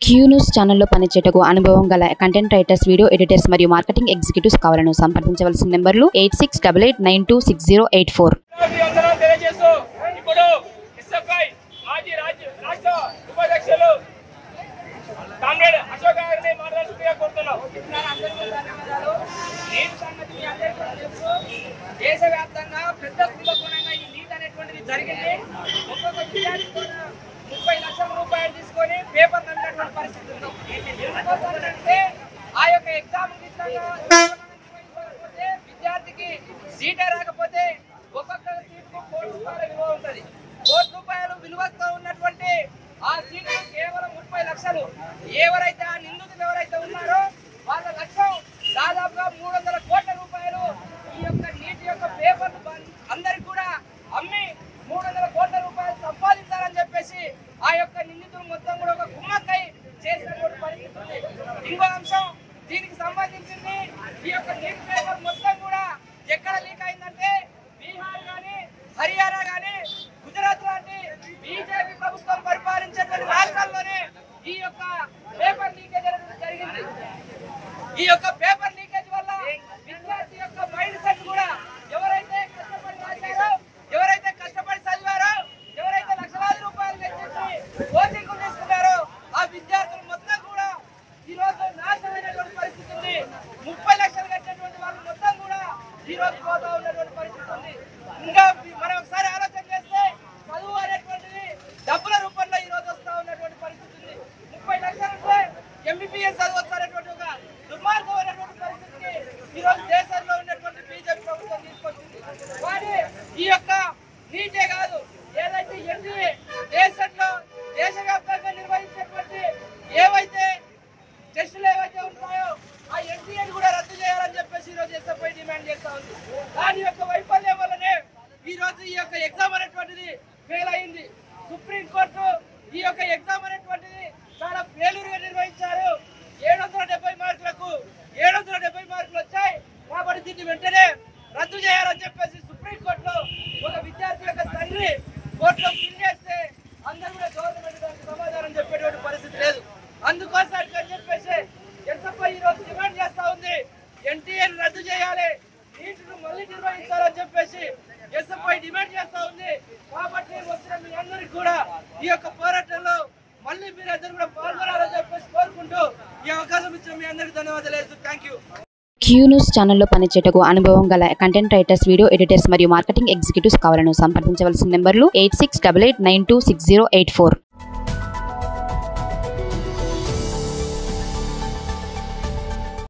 Q news ఛానల్లో పనిచేయటకు అనుభవం గల కంటెంట్ రైటర్స్ వీడియో ఎడిటర్స్ మరియు మార్కెటింగ్ ఎగ్జిక్యూటివ్స్ కావాలను సంప్రదించవలసిన నెంబర్లు eight six double eight nine two six zero eight four మీ అందరం తెలియజేస్తూ ఇప్పుడు ఎస్ఎఫ్ఐ మాజీ రాజ్య రాష్ట్ర ఉపాధ్యక్షులు కామ్రేడ్ అశోక్ గారిని మాట్లాడుతుందిగా కోరుతున్నాం నీటి సంగతి మీ అందరికీ కూడా తెలుసు. దేశవ్యాప్తంగా పెద్ద కుంభకోణంగా ఈ నీట్ అనేటువంటిది జరిగింది ఒక్కొక్క విద్యార్థి కూడా ముప్పై లక్షల రూపాయలు తీసుకొని పేపర్ నమ్మినటువంటి పరిస్థితి ఉంది ఎందుకోసం అంటే ఆ యొక్క ఎగ్జామ్ నిర్వహించకపోతే విద్యార్థికి సీటే రాకపోతే ఒక్కొక్క సీటుకు కోటి రూపాయల విలువ ఉంటుంది కోటి రూపాయలు విలువతో ఉన్నటువంటి ఆ సీటు కేవలం ముప్పై లక్షలు ఎవరైతే ఆ నిందితులు ఎవరైతే ఉన్నారో వాళ్ళ లక్ష్యం దాదాపుగా మూడు వందల కోట్ల రూపాయలు ఈ యొక్క నీటి యొక్క పేపర్లు బం- అందరికి కూడా అమ్మి మూడు వందల కోట్ల రూపాయలు సంపాదించాలని చెప్పేసి ఆ యొక్క నిందితులు మొత్తం కూడా ఒక కుమ్మక్కై చేసినటువంటి పరిస్థితి ఉంది ఇంకో అంశం దీనికి సంబంధించింది ఈ యొక్క నీటి పేపర్ మొత్తం కూడా ఎక్కడ లీక్ అయిందంటే బీహార్ గాని హర్యానా గాని గుజరాత్ లాంటి బీజేపీ ప్రభుత్వం పరిపాలించేటువంటి రాష్ట్రాల్లోనే ఈ యొక్క పేపర్ లీకేజ్ అనేది జరిగింది ఈ యొక్క పేపర్ లీకేజ్ వల్ల విద్యార్థి యొక్క మైండ్ సెట్ కూడా ఎవరైతే కష్టపడి రాశారో ఎవరైతే కష్టపడి చదివారో ఎవరైతే లక్షలాది రూపాయలు వెచ్చించి కోచింగ్ తీసుకున్నారో ఆ విద్యార్థులు మొత్తం కూడా ఈ రోజు నాశనమైనటువంటి పరిస్థితి ఉంది ముప్పై లక్షలు కట్టినటువంటి వాళ్ళు మొత్తం కూడా ఈ రోజు పోతా ఉన్నటువంటి పరిస్థితి ఉంది ఇంకా మనం ఒకసారి ఆలోచన చేస్తే చదువు అనేటువంటిది డబ్బుల రూపంలో ఈ రోజు వస్తా ఉన్నటువంటి పరిస్థితి ఉంది ముప్పై లక్షలు ఉంటే ఎంబీబీఎస్ చదవచ్చు అనేటువంటి ఒక దుర్మార్గమైనటువంటి పరిస్థితికి ఈ రోజు దేశంలో ఉన్నటువంటి బీజేపీ ప్రభుత్వం తీసుకొచ్చింది కానీ ఈ యొక్క నీటే కాదు ఏదైతే ఎన్డీఏ దేశంలో దేశవ్యాప్తంగా నిర్వహించేటువంటి ఏవైతే టెస్టులు ఏవైతే ఉన్నాయో ఆ ఎన్టీఏని కూడా రద్దు చేయాలని చెప్పేసి ఈ రోజు ఎస్ఎఫ్ఐ డిమాండ్ చేస్తా ఉంది దాని యొక్క వైఫల్యం వల్లనే ఈ రోజు ఈ యొక్క ఎగ్జామ్ అనేటువంటిది ఫెయిల్ అయింది సుప్రీం కోర్టు ఈ యొక్క ఎగ్జామ్ అనేటువంటిది చాలా ఫెయిల్యూర్ గా నిర్వహించారు ఏడు వందల డెబ్బై మార్కులకు ఏడు వందల డెబ్బై మార్కులు వచ్చాయి కాబట్టి దీన్ని వెంటనే రద్దు చేయాలని చెప్పేసి సుప్రీం కోర్టులో ఒక విద్యార్థి యొక్క తండ్రి కోర్టులో పిల్ చేస్తే అందరూ కూడా గవర్నమెంట్ దానికి సమాధానం చెప్పేటువంటి పరిస్థితి లేదు అందుకోసం అని చెప్పేసి ఎస్ఎఫ్ఐ ఈ రోజు డిమాండ్ చేస్తా ఉంది ఎన్టీఏ రద్దు చేయాలి నీటిని మళ్ళీ నిర్వహించాలని చెప్పేసి ఎస్ఎఫ్ఐ డిమాండ్ చేస్తా ఉంది కాబట్టి వచ్చిన మీ అందరికి కూడా ఈ యొక్క పోరాటంలో మళ్ళీ మీరందరూ కూడా పాల్గొనాలని చెప్పేసి కోరుకుంటూ ఈ అవకాశం ఇచ్చిన మీ అందరికి ధన్యవాదాలు థ్యాంక్ యూ క్యూ న్యూస్ ఛానల్లో పనిచేయటకు అనుభవం గల కంటెంట్ రైటర్స్ వీడియో ఎడిటర్స్ మరియు మార్కెటింగ్ ఎగ్జిక్యూటివ్స్ కావాలను సంప్రదించవలసిన నెంబర్లు eight six double eight nine two six zero eight four